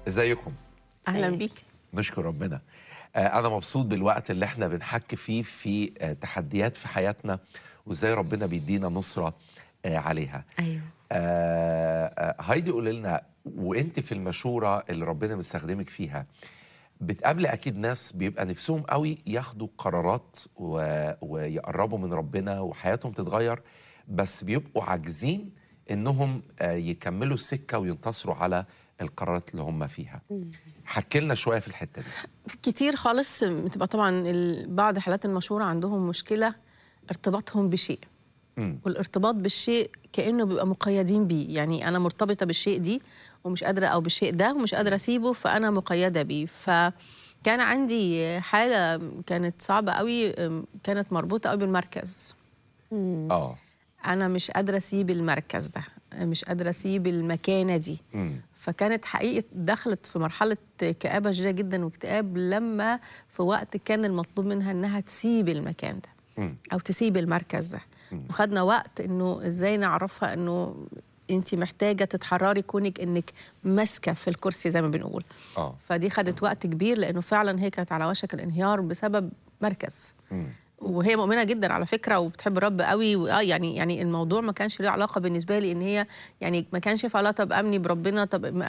ازيكم اهلا بيك نشكر ربنا آه، انا مبسوط بالوقت اللي احنا بنحكي فيه في آه، تحديات في حياتنا وازاي ربنا بيدينا نصره آه، عليها ايوه آه، آه، هايدي قولي لنا وانت في المشوره اللي ربنا مستخدمك فيها بتقابلي اكيد ناس بيبقى نفسهم قوي ياخدوا قرارات و... ويقربوا من ربنا وحياتهم تتغير بس بيبقوا عاجزين انهم آه، يكملوا السكه وينتصروا على القرارات اللي هم فيها حكي لنا شويه في الحته دي كتير خالص بتبقى طبعا ال- بعض حالات المشهوره عندهم مشكله ارتباطهم بشيء مم. والارتباط بالشيء كانه بيبقى مقيدين بيه يعني انا مرتبطه بالشيء دي ومش قادره او بالشيء ده ومش قادره اسيبه فانا مقيده بيه فكان عندي حاله كانت صعبه قوي كانت مربوطه قوي بالمركز اه انا مش قادره اسيب المركز ده مش قادره اسيب المكانه دي مم. فكانت حقيقة دخلت في مرحلة كآبة شديدة جدا واكتئاب لما في وقت كان المطلوب منها إنها تسيب المكان ده مم. أو تسيب المركز ده وخدنا وقت إنه إزاي نعرفها إنه أنت محتاجة تتحرري كونك إنك ماسكة في الكرسي زي ما بنقول اه فدي خدت وقت كبير لأنه فعلا هي كانت على وشك الانهيار بسبب مركز مم. وهي مؤمنه جدا على فكره وبتحب الرب قوي واه يعني يعني الموضوع ما كانش له علاقه بالنسبه لي ان هي يعني ما كانش ينفع لها طب امني بربنا طب ما